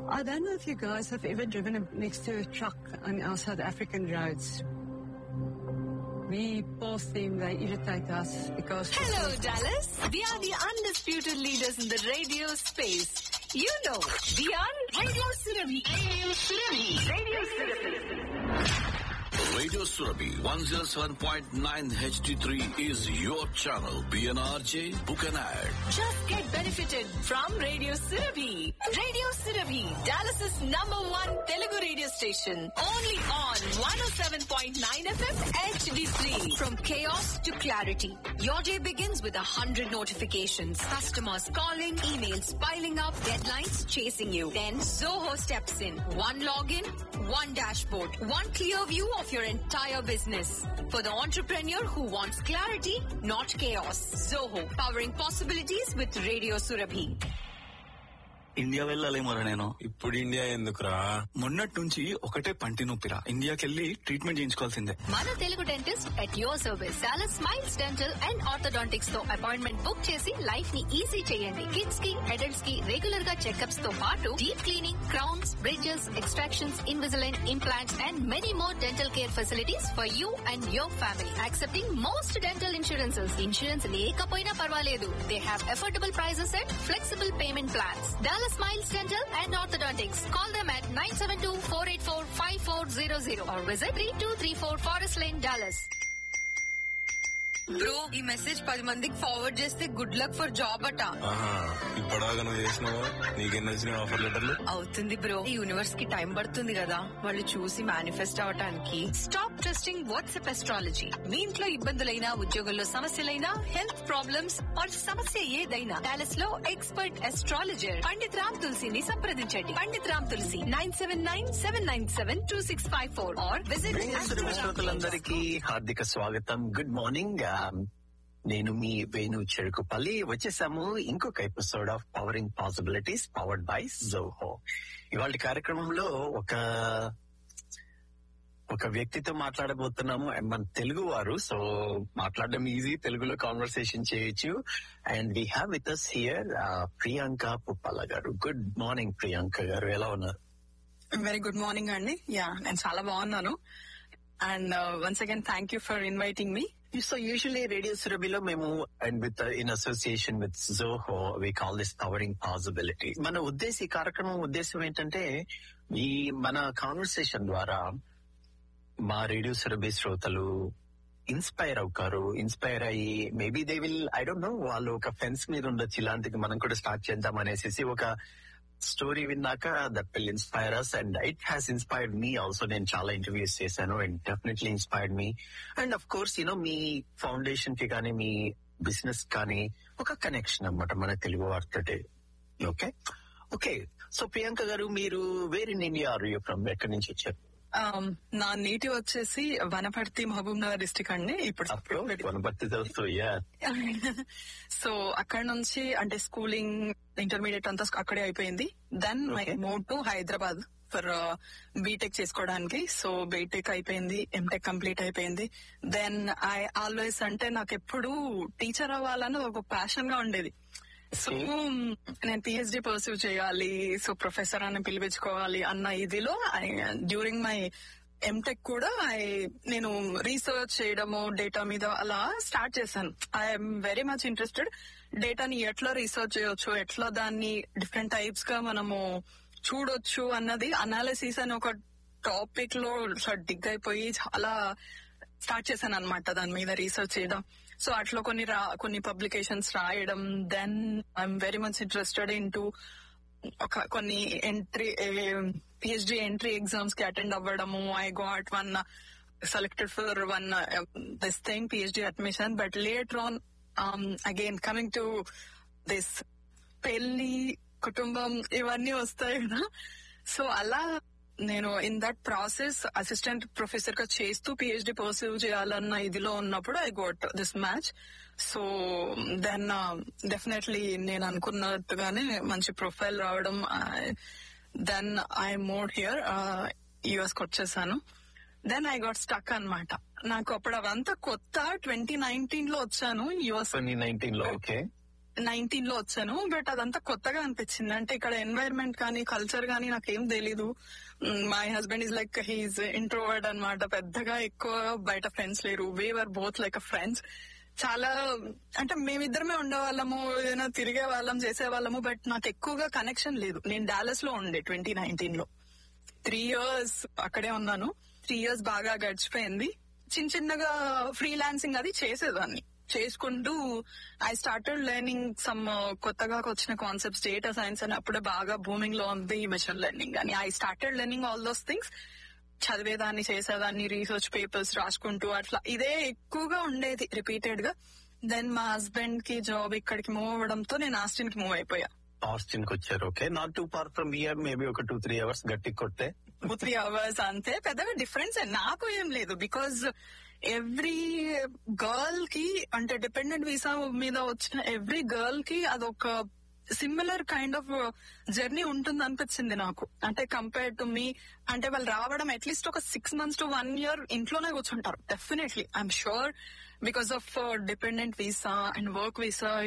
I don't know if you guys have ever driven next to a truck on our South African roads. We pass them, they irritate us because Hello, Dallas. We are the undisputed leaders in the radio space. You know, we are Radio Surabhi. Radio Surabhi. Radio Surabhi. Radio Surabhi 107.9 HD3 is your channel. PNRJ, book an ad. Just get benefited from Radio Surabhi. Radio Surabhi, Dallas's number one Telugu radio station. Only on 107.9 FM HD3. From chaos to clarity. Your day begins with a hundred notifications. Customers calling, emails piling up, deadlines chasing you. Then Zoho steps in. One login, one dashboard, one clear view of your entire business. For the entrepreneur who wants clarity, not chaos. Zoho, powering possibilities with Radio Surabhi. India వెళ్ళాలేమోరా నేను ఇప్పుడు India ఎందుకురా మొన్నటి నుంచి ఒకటే పంటి నొప్పిరా ఇండియాకెళ్ళి treatment చేయించుకోవాల్సిందే మన Telugu dentist at your service చాలా స్మైల్స్ డెంటల్ అండ్ ఆర్థోడాంటిక్స్ తో అపాయింట్మెంట్ బుక్ చేసి లైఫ్ ని ఈజీ చేయండి కిడ్స్ కి అడల్ట్స్ కి రెగ్యులర్ గా చెకప్స్ తో పాటు deep cleaning crowns bridges extractions Invisalign implants and many more dental care facilities for you and your family accepting most dental insurances insurance లేకపోయినా పర్వాలేదు they have affordable prices and flexible payment plans Dollar Smiles Dental and Orthodontics call them at 972-484-5400 or visit 3234 Forest Lane, Dallas. Bro ఈ message పది మందికి forward చేస్తే good luck for job అట ఆహా ఇప్పటిదాకా నువ్వు చేసినావు నీకెన్ని వచ్చినాయి ఆఫర్ లెటర్లు అవుతుంది బ్రో ఈ యూనివర్స్ కి టైం పడుతుంది కదా వాళ్ళు చూసి మేనిఫెస్ట్ అవటానికి స్టాప్ ట్రస్టింగ్ వాట్సాప్ ఎస్ట్రాలజీ మీ ఇంట్లో ఇబ్బందులైనా ఉద్యోగంలో సమస్యలైనా హెల్త్ ప్రాబ్లమ్స్ ఆర్ సమస్య ఏదైనా డాలస్ లో ఎక్స్పర్ట్ ఎస్ట్రాలజర్ పండిత్ రామ్ తులసిని సంప్రదించండి Pandit Ram Tulsi nine seven nine seven nine seven two six five four or visit శ్రోతలందరికీ హార్దిక స్వాగతం గుడ్ మార్నింగ్ నేను మీ వేణు చెరుకుపల్లి వచ్చేసాము ఇంకొక episode of powering possibilities powered by Zoho ఇవాళ కార్యక్రమంలో ఒక ఒక వ్యక్తితో మాట్లాడబోతున్నాము And మన తెలుగు వారు సో మాట్లాడడం ఈజీ తెలుగులో కాన్వర్సేషన్ చేయొచ్చు and we have with us here Priyanka Puppala గారు గుడ్ మార్నింగ్ ప్రియాంక గారు ఎలా ఉన్నారు వెరీ గుడ్ మార్నింగ్ అండి యా నేను చాలా బాగున్నాను and once again thank you for inviting me so usually radio సురభిలో మేము and with in association with Zoho we call this powering possibility మన ఉద్దేశం ఈ కార్యక్రమం ఉద్దేశం ఏంటంటే ఈ మన కాన్వర్సేషన్ ద్వారా మా రేడియో సురభి శ్రోతలు ఇన్స్పైర్ అవుతారు ఇన్స్పైర్ అయ్యి maybe they will I don't know వాళ్ళు ఒక ఫెన్స్ మీద ఉండొచ్చు ఇలాంటిది మనం కూడా స్టార్ట్ చేద్దాం అనేసి ఒక స్టోరీ విన్నాక that will inspire us and it has inspired me also నేను చాలా ఇంటర్వ్యూస్ చేశాను and definitely inspired me and of course you know మీ ఫౌండేషన్ కి కానీ మీ బిజినెస్ కానీ ఒక కనెక్షన్ అన్నమాట మన తెలుగు వారితో ఓకే ఓకే సో ప్రియాంక గారు మీరు where in India are you from ఎక్కడి నుంచి వచ్చారు నా నేటివ్ వచ్చేసి వనపర్తి మహబూబ్ నగర్ డిస్టిక్ అండి ఇప్పుడు అప్పుడు వనపర్తి తెలుసు యా సో అక్కడ నుంచి అంటే స్కూలింగ్ ఇంటర్మీడియట్ అంతా అక్కడే అయిపోయింది then my Okay. Move to Hyderabad for BTech చేసుకోవడానికి సో బీటెక్ అయిపోయింది ఎంటెక్ కంప్లీట్ అయిపోయింది దెన్ ఐ ఆల్వేస్ అంటే నాకు ఎప్పుడు టీచర్ అవ్వాలని ఒక ప్యాషన్ గా ఉండేది సో నేను పిహెచ్డి పర్సీవ్ చేయాలి సో ప్రొఫెసర్ అని పిలిపించుకోవాలి అన్న ఇదిలో డ్యూరింగ్ మై ఎంటెక్ కూడా I నేను రీసెర్చ్ చేయడము డేటా మీద అలా స్టార్ట్ చేశాను ఐఎమ్ వెరీ మచ్ ఇంట్రెస్టెడ్ డేటాని ఎట్లా రీసెర్చ్ చేయొచ్చు ఎట్లా దాన్ని డిఫరెంట్ టైప్స్ గా మనము చూడొచ్చు అన్నది అనాలిసిస్ అని ఒక టాపిక్ లో డిగ్ అయిపోయి చాలా స్టార్ట్ చేశాను అనమాట దాని మీద రీసెర్చ్ చేయడం సో అట్లా కొన్ని రా కొన్ని పబ్లికేషన్స్ రాయడం then I'm very much interested in ఒక కొన్ని ఎంట్రీ పిహెచ్డి ఎంట్రీ ఎగ్జామ్స్ కి అటెండ్ అవ్వడము I got one selected for one this thing PhD admission but later on again coming to this పెళ్లి కుటుంబం ఇవన్నీ వస్తాయి కదా సో అలా నేను in that process assistant professor గా చేస్తూ పిహెచ్డి పర్సీవ్ చేయాలన్న ఇదిలో ఉన్నప్పుడు I got this match so then definitely నేను అనుకున్నట్టుగానే మంచి ప్రొఫైల్ రావడం then I mode here US కి వచ్చేసాను దెన్ ఐ గాట్ స్టక్ అన్నమాట నాకు అప్పుడు అవంతా కొత్త ట్వంటీ నైన్టీన్ లో వచ్చాను యుఎస్ ట్వంటీ నైన్టీన్ లో ఓకే నైన్టీన్ లో వచ్చాను బట్ అదంతా కొత్తగా అనిపించింది అంటే ఇక్కడ ఎన్వైరన్మెంట్ కానీ కల్చర్ కానీ నాకేం తెలీదు my husband is like he's introvert అన్నమాట పెద్దగా ఎక్కువ బయట ఫ్రెండ్స్ లేరు వేవర్ బోత్ లైక్ ఫ్రెండ్స్ చాలా అంటే మేమిద్దరమే ఉండేవాళ్ళము ఏదైనా తిరిగే వాళ్ళం చేసే వాళ్ళము బట్ నాకు ఎక్కువగా కనెక్షన్ లేదు నేను డాలస్ లో ఉండే ట్వంటీ నైన్టీన్ లో త్రీ ఇయర్స్ అక్కడే ఉన్నాను త్రీ ఇయర్స్ బాగా గడిచిపోయింది చిన్న చిన్నగా ఫ్రీలాన్సింగ్ అది చేసేదాన్ని చేసుకుంటూ ఐ స్టార్టెడ్ లెర్నింగ్ సమ్ కొత్తగా వచ్చిన కాన్సెప్ట్స్ డేటా సైన్స్ అని అప్పుడే బాగా బూమింగ్ లో ఉంది మిషన్ లెర్నింగ్ అని I started learning all those things చదివేదాన్ని చేసేదాన్ని రీసెర్చ్ పేపర్స్ రాసుకుంటూ అట్లా ఇదే ఎక్కువగా ఉండేది రిపీటెడ్ గా దెన్ మా హస్బెండ్ కి జాబ్ ఇక్కడికి మూవ్ అవ్వడంతో నేను ఆస్టిన్ కి మూవ్ అయిపోయా ఆస్టిన్ కి వచ్చారు okay not too far from here maybe ఒక టూ త్రీ అవర్స్ గట్టి కొట్టే టూ త్రీ అవర్స్ అంతే పెద్దగా డిఫరెన్స్ నాకు ఏం లేదు బికాజ్ ఎవ్రీ గర్ల్ కి అంటే డిపెండెంట్ వీసా మీద వచ్చిన ఎవ్రీ గర్ల్ కి అదొక సిమిలర్ కైండ్ ఆఫ్ జర్నీ ఉంటుంది అనిపించింది నాకు అంటే కంపేర్ టు మీ అంటే వాళ్ళు రావడం అట్లీస్ట్ ఒక six months to one year ఇంట్లోనే కూర్చుంటారు definitely I'm sure because of dependent visa and work visa